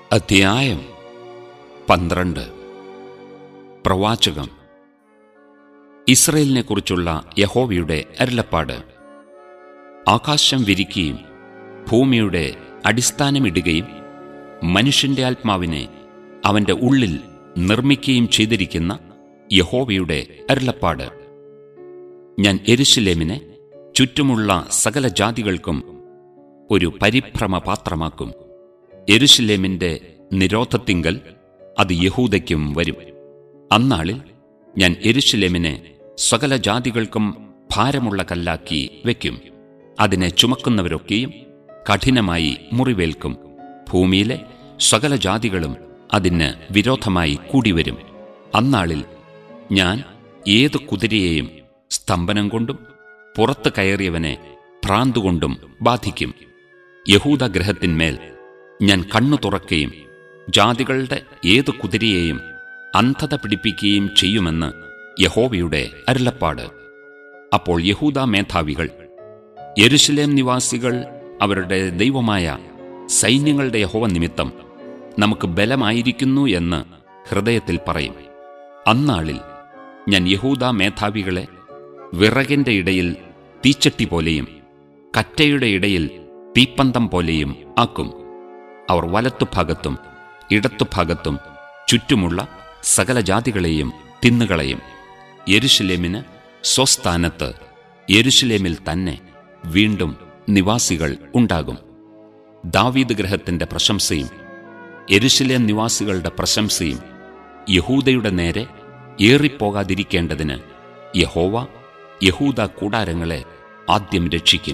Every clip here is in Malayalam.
അധ്യായം പന്ത്രണ്ട് പ്രവാചകം ഇസ്രയേലിനെ കുറിച്ചുള്ള യഹോവയുടെ അരുളപ്പാട് ആകാശം വിരിക്കുകയും ഭൂമിയുടെ അടിസ്ഥാനമിടുകയും മനുഷ്യന്റെ ആത്മാവിനെ അവന്റെ ഉള്ളിൽ നിർമ്മിക്കുകയും ചെയ്തിരിക്കുന്ന യഹോവയുടെ അരുളപ്പാട് ഞാൻ എരുശലേമിനെ ചുറ്റുമുള്ള സകല ജാതികൾക്കും ഒരു പരിഭ്രമ പാത്രമാക്കും എരുശലേമിന്റെ നിരോധത്തിങ്കൽ അത് യഹൂദയ്ക്കും വരും അന്നാളിൽ ഞാൻ എരുശലേമിനെ സകല ജാതികൾക്കും ഭാരമുള്ള കല്ലാക്കി വയ്ക്കും അതിനെ ചുമക്കുന്നവരൊക്കെയും കഠിനമായി മുറിവേൽക്കും ഭൂമിയിലെ സകല ജാതികളും അതിന് വിരോധമായി കൂടിവരും അന്നാളിൽ ഞാൻ ഏത് കുതിരയെയും സ്തംഭനം കൊണ്ടും പുറത്ത് കയറിയവനെ ഭ്രാന്തുകൊണ്ടും ബാധിക്കും യഹൂദഗ്രഹത്തിന്മേൽ ഞാൻ കണ്ണു തുറക്കുകയും ജാതികളുടെ ഏത് കുതിരയെയും അന്ധത പിടിപ്പിക്കുകയും ചെയ്യുമെന്ന് യഹോവയുടെ അരുളപ്പാട് അപ്പോൾ യഹൂദ മേധാവികൾ യെരുശലേം നിവാസികൾ അവരുടെ ദൈവമായ സൈന്യങ്ങളുടെ യഹോവ നിമിത്തം നമുക്ക് ബലമായിരിക്കുന്നു എന്ന് ഹൃദയത്തിൽ പറയും അന്നാളിൽ ഞാൻ യഹൂദ മേധാവികളെ വിറകിന്റെ ഇടയിൽ തീച്ചട്ടി പോലെയും കറ്റയുടെ ഇടയിൽ തീപ്പന്തം പോലെയും ആക്കും അവർ വലത്തുഭാഗത്തും ഇടത്തുഭാഗത്തും ചുറ്റുമുള്ള സകല ജാതികളെയും തിന്നുകളയും യെരുശലേമിന് സ്വസ്ഥാനത്ത് യെരുശലേമിൽ തന്നെ വീണ്ടും നിവാസികൾ ഉണ്ടാകും ദാവീദ് ഗ്രഹത്തിന്റെ പ്രശംസയും യെരുശലേം നിവാസികളുടെ പ്രശംസയും യഹൂദയുടെ നേരെ ഏറിപ്പോകാതിരിക്കേണ്ടതിന് യഹോവ യഹൂദ കൂടാരങ്ങളെ ആദ്യം രക്ഷിക്കും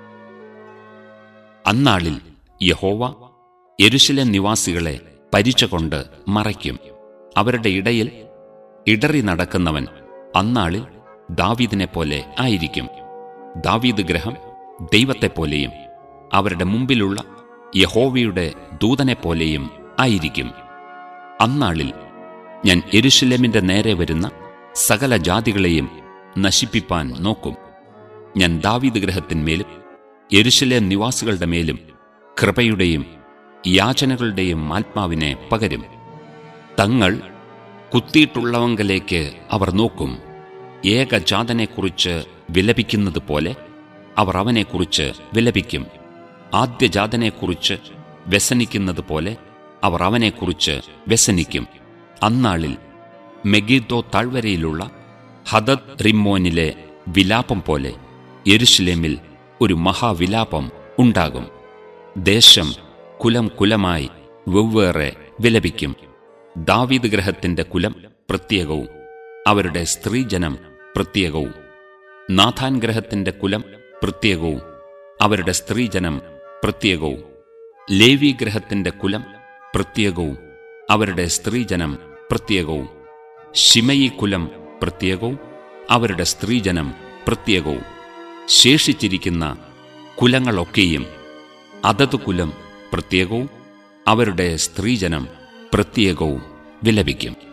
അന്നാളിൽ യഹോവ യെരുശലേം നിവാസികളെ പരിച കൊണ്ട് മറയ്ക്കും അവരുടെ ഇടയിൽ ഇടറി നടക്കുന്നവൻ അന്നാളിൽ ദാവീദിനെ പോലെ ആയിരിക്കും ദാവീദ് ഗ്രഹം ദൈവത്തെപ്പോലെയും അവരുടെ മുമ്പിലുള്ള യഹോവയുടെ ദൂതനെപ്പോലെയും ആയിരിക്കും അന്നാളിൽ ഞാൻ എരുശലേമിന്റെ നേരെ വരുന്ന സകല ജാതികളെയും നശിപ്പിപ്പാൻ നോക്കും ഞാൻ ദാവീദ് ഗ്രഹത്തിന്മേലും യെരുശലേം നിവാസികളുടെ മേലും കൃപയുടെയും യാചനകളുടെയും ആത്മാവിനെ പകരും തങ്ങൾ കുത്തിയിട്ടുള്ളവങ്കലേക്ക് അവർ നോക്കും ഏകജാതനെക്കുറിച്ച് വിലപിക്കുന്നത് പോലെ അവർ അവനെക്കുറിച്ച് വിലപിക്കും ആദ്യജാതനെക്കുറിച്ച് വ്യസനിക്കുന്നത് പോലെ അവർ അവനെക്കുറിച്ച് വ്യസനിക്കും അന്നാളിൽ മെഗീദോ താഴ്വരയിലുള്ള ഹദദ് റിമ്മോനിലെ വിലാപം പോലെ യെരുഷലേമിൽ ഒരു മഹാവിലാപം ഉണ്ടാകും ദേശം കുലം കുലമായി വെവ്വേറെ വിലപിക്കും ദാവീദ് ഗ്രഹത്തിന്റെ കുലം പ്രത്യേകവും അവരുടെ സ്ത്രീജനം പ്രത്യേകവും നാഥാൻ ഗ്രഹത്തിന്റെ കുലം പ്രത്യേകവും അവരുടെ സ്ത്രീജനം പ്രത്യേകവും ലേവി ഗ്രഹത്തിന്റെ കുലം പ്രത്യേകവും അവരുടെ സ്ത്രീജനം പ്രത്യേകവും ശിമയി കുലം പ്രത്യേകവും അവരുടെ സ്ത്രീജനം പ്രത്യേകവും ശേഷിച്ചിരിക്കുന്ന കുലങ്ങളൊക്കെയും അതത് കുലം പ്രത്യേകവും അവരുടെ സ്ത്രീജനം പ്രത്യേകവും വിലപിക്കും